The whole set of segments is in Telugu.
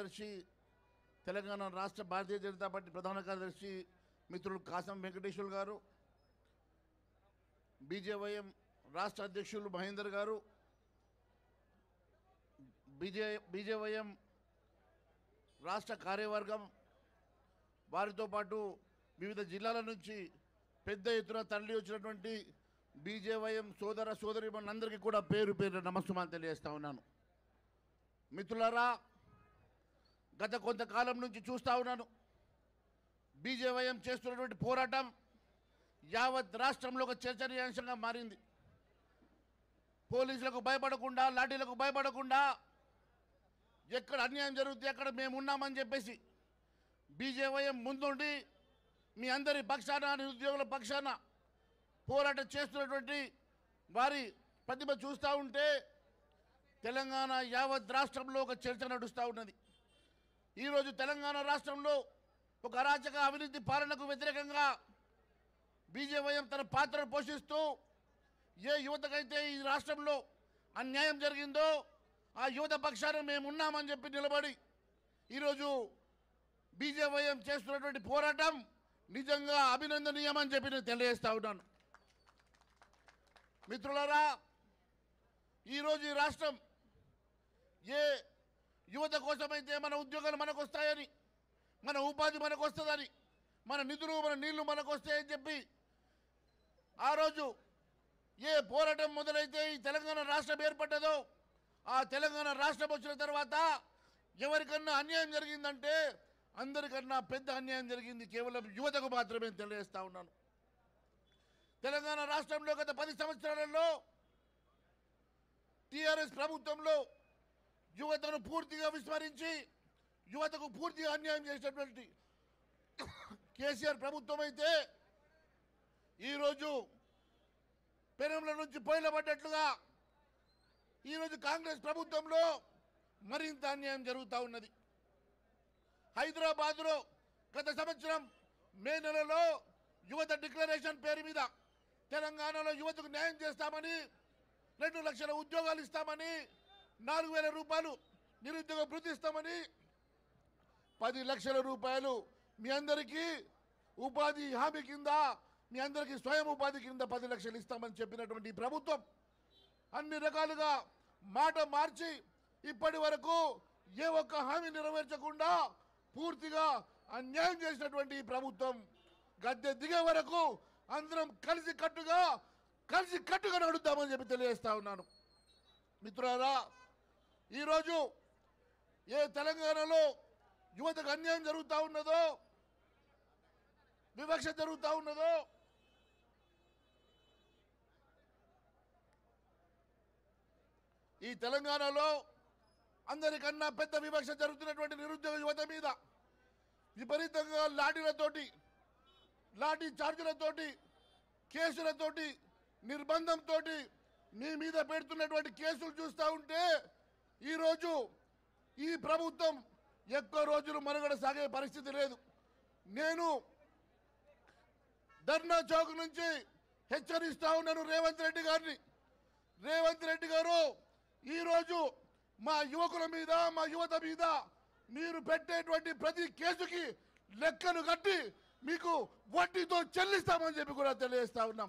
కార్యదర్శి తెలంగాణ రాష్ట్ర భారతీయ జనతా పార్టీ ప్రధాన కార్యదర్శి మిత్రులు కాసం వెంకటేశ్వర్ గారు బీజేవైఎం రాష్ట్ర అధ్యక్షులు మహేందర్ గారు బీజే బీజేవైఎం రాష్ట్ర కార్యవర్గం వారితో పాటు వివిధ జిల్లాల నుంచి పెద్ద ఎత్తున తరలి వచ్చినటువంటి బీజేవైఎం సోదర సోదరి అందరికీ కూడా పేరు పేరు నమస్సుమాన్ తెలియజేస్తా ఉన్నాను మిత్రులారా గత కొంతకాలం నుంచి చూస్తూ ఉన్నాను బీజేవైఎం చేస్తున్నటువంటి పోరాటం యావత్ రాష్ట్రంలో ఒక చర్చనీయాంశంగా మారింది పోలీసులకు భయపడకుండా లాఠీలకు భయపడకుండా ఎక్కడ అన్యాయం జరుగుతుంది అక్కడ మేము ఉన్నామని చెప్పేసి బీజేవైఎం ముందుండి మీ అందరి పక్షాన నిరుద్యోగుల పక్షాన పోరాటం చేస్తున్నటువంటి వారి ప్రతిభ చూస్తూ ఉంటే తెలంగాణ యావత్ రాష్ట్రంలో ఒక చర్చ నడుస్తూ ఉన్నది ఈరోజు తెలంగాణ రాష్ట్రంలో ఒక అరాచక అవినీతి పాలనకు వ్యతిరేకంగా బీజేవైఎం తన పాత్రను పోషిస్తూ ఏ యువతకైతే ఈ రాష్ట్రంలో అన్యాయం జరిగిందో ఆ యువత పక్షాన మేము ఉన్నామని చెప్పి నిలబడి ఈరోజు బీజేవైఎం చేస్తున్నటువంటి పోరాటం నిజంగా అభినందనీయమని చెప్పి నేను తెలియజేస్తా ఉన్నాను మిత్రులారా ఈరోజు ఈ రాష్ట్రం ఏ యువత కోసమైతే మన ఉద్యోగాలు మనకు వస్తాయని మన ఉపాధి మనకు వస్తుందని మన నిధులు మన నీళ్లు మనకు వస్తాయని చెప్పి ఆ రోజు ఏ పోరాటం మొదలైతే ఈ తెలంగాణ రాష్ట్రం ఏర్పడ్డదో ఆ తెలంగాణ రాష్ట్రం వచ్చిన తర్వాత ఎవరికన్నా అన్యాయం జరిగిందంటే అందరికన్నా పెద్ద అన్యాయం జరిగింది కేవలం యువతకు మాత్రమే తెలియజేస్తా ఉన్నాను తెలంగాణ రాష్ట్రంలో గత పది సంవత్సరాలలో టీఆర్ఎస్ ప్రభుత్వంలో యువతను పూర్తిగా విస్మరించి యువతకు పూర్తిగా అన్యాయం చేసినటువంటి కేసీఆర్ ప్రభుత్వం అయితే ఈరోజు పెనుముల నుంచి పడ్డట్లుగా ఈరోజు కాంగ్రెస్ ప్రభుత్వంలో మరింత అన్యాయం జరుగుతూ ఉన్నది హైదరాబాదులో గత సంవత్సరం మే నెలలో యువత డిక్లరేషన్ పేరు మీద తెలంగాణలో యువతకు న్యాయం చేస్తామని రెండు లక్షల ఉద్యోగాలు ఇస్తామని నాలుగు వేల రూపాయలు నిరుద్యోగ భృతి ఇస్తామని పది లక్షల రూపాయలు మీ అందరికీ ఉపాధి హామీ కింద మీ అందరికీ స్వయం ఉపాధి కింద పది లక్షలు ఇస్తామని చెప్పినటువంటి ఈ ప్రభుత్వం అన్ని రకాలుగా మాట మార్చి ఇప్పటి వరకు ఏ ఒక్క హామీ నెరవేర్చకుండా పూర్తిగా అన్యాయం చేసినటువంటి ఈ ప్రభుత్వం గద్దె దిగే వరకు అందరం కలిసి కట్టుగా కలిసి కట్టుగా నడుద్దామని చెప్పి తెలియజేస్తా ఉన్నాను మిత్రులారా ఈరోజు ఏ తెలంగాణలో యువతకు అన్యాయం జరుగుతూ ఉన్నదో వివక్ష జరుగుతూ ఉన్నదో ఈ తెలంగాణలో అందరికన్నా పెద్ద వివక్ష జరుగుతున్నటువంటి నిరుద్యోగ యువత మీద విపరీతంగా లాఠీలతోటి లాఠీ చార్జీలతోటి కేసులతోటి నిర్బంధంతో మీ మీద పెడుతున్నటువంటి కేసులు చూస్తూ ఉంటే ఈరోజు ఈ ప్రభుత్వం ఎక్కువ రోజులు మనుగడ సాగే పరిస్థితి లేదు నేను ధర్నా చౌక్ నుంచి హెచ్చరిస్తా ఉన్నాను రేవంత్ రెడ్డి గారిని రేవంత్ రెడ్డి గారు ఈరోజు మా యువకుల మీద మా యువత మీద మీరు పెట్టేటువంటి ప్రతి కేసుకి లెక్కను కట్టి మీకు వడ్డీతో చెల్లిస్తామని చెప్పి కూడా తెలియజేస్తా ఉన్నాం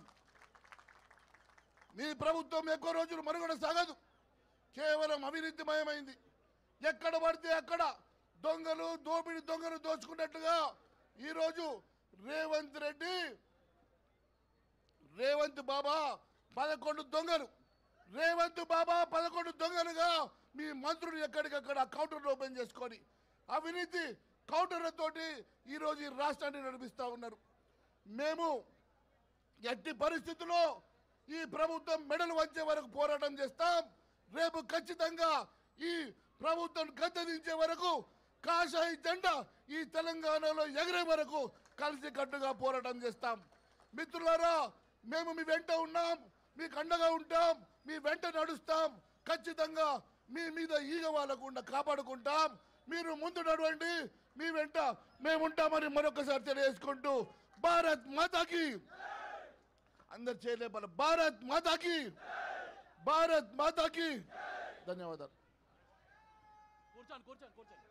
మీ ప్రభుత్వం ఎక్కువ రోజులు మనుగడ సాగదు కేవలం అవినీతిమయమైంది ఎక్కడ పడితే అక్కడ దొంగలు దోపిడి దొంగలు దోచుకున్నట్లుగా ఈరోజు రేవంత్ రెడ్డి రేవంత్ బాబా పదకొండు దొంగలు రేవంత్ బాబా పదకొండు దొంగలుగా మీ మంత్రులు ఎక్కడికక్కడ కౌంటర్లు ఓపెన్ చేసుకొని అవినీతి కౌంటర్లతోటి ఈరోజు ఈ రాష్ట్రాన్ని నడిపిస్తూ ఉన్నారు మేము ఎట్టి పరిస్థితుల్లో ఈ ప్రభుత్వం మెడలు వంచే వరకు పోరాటం చేస్తాం రేపు ఖచ్చితంగా ఈ ప్రభుత్వం గద్దెదించే వరకు కాషాయి జెండా ఈ తెలంగాణలో ఎగిరే వరకు కలిసి కట్టుగా పోరాటం చేస్తాం మిత్రులారా మేము మీ వెంట ఉన్నాం మీకు అండగా ఉంటాం మీ వెంట నడుస్తాం ఖచ్చితంగా మీ మీద ఈగ వాళ్ళకుండా కాపాడుకుంటాం మీరు ముందు నడవండి మీ వెంట మేముంటామని మరొకసారి తెలియజేసుకుంటూ భారత్ మాతాకి అందరు చేయలేపాలి భారత్ మాతాకి భారత్ మాతాకి ధన్యవాదాలు కూర్చోండి కూర్చోండి కూర్చోండి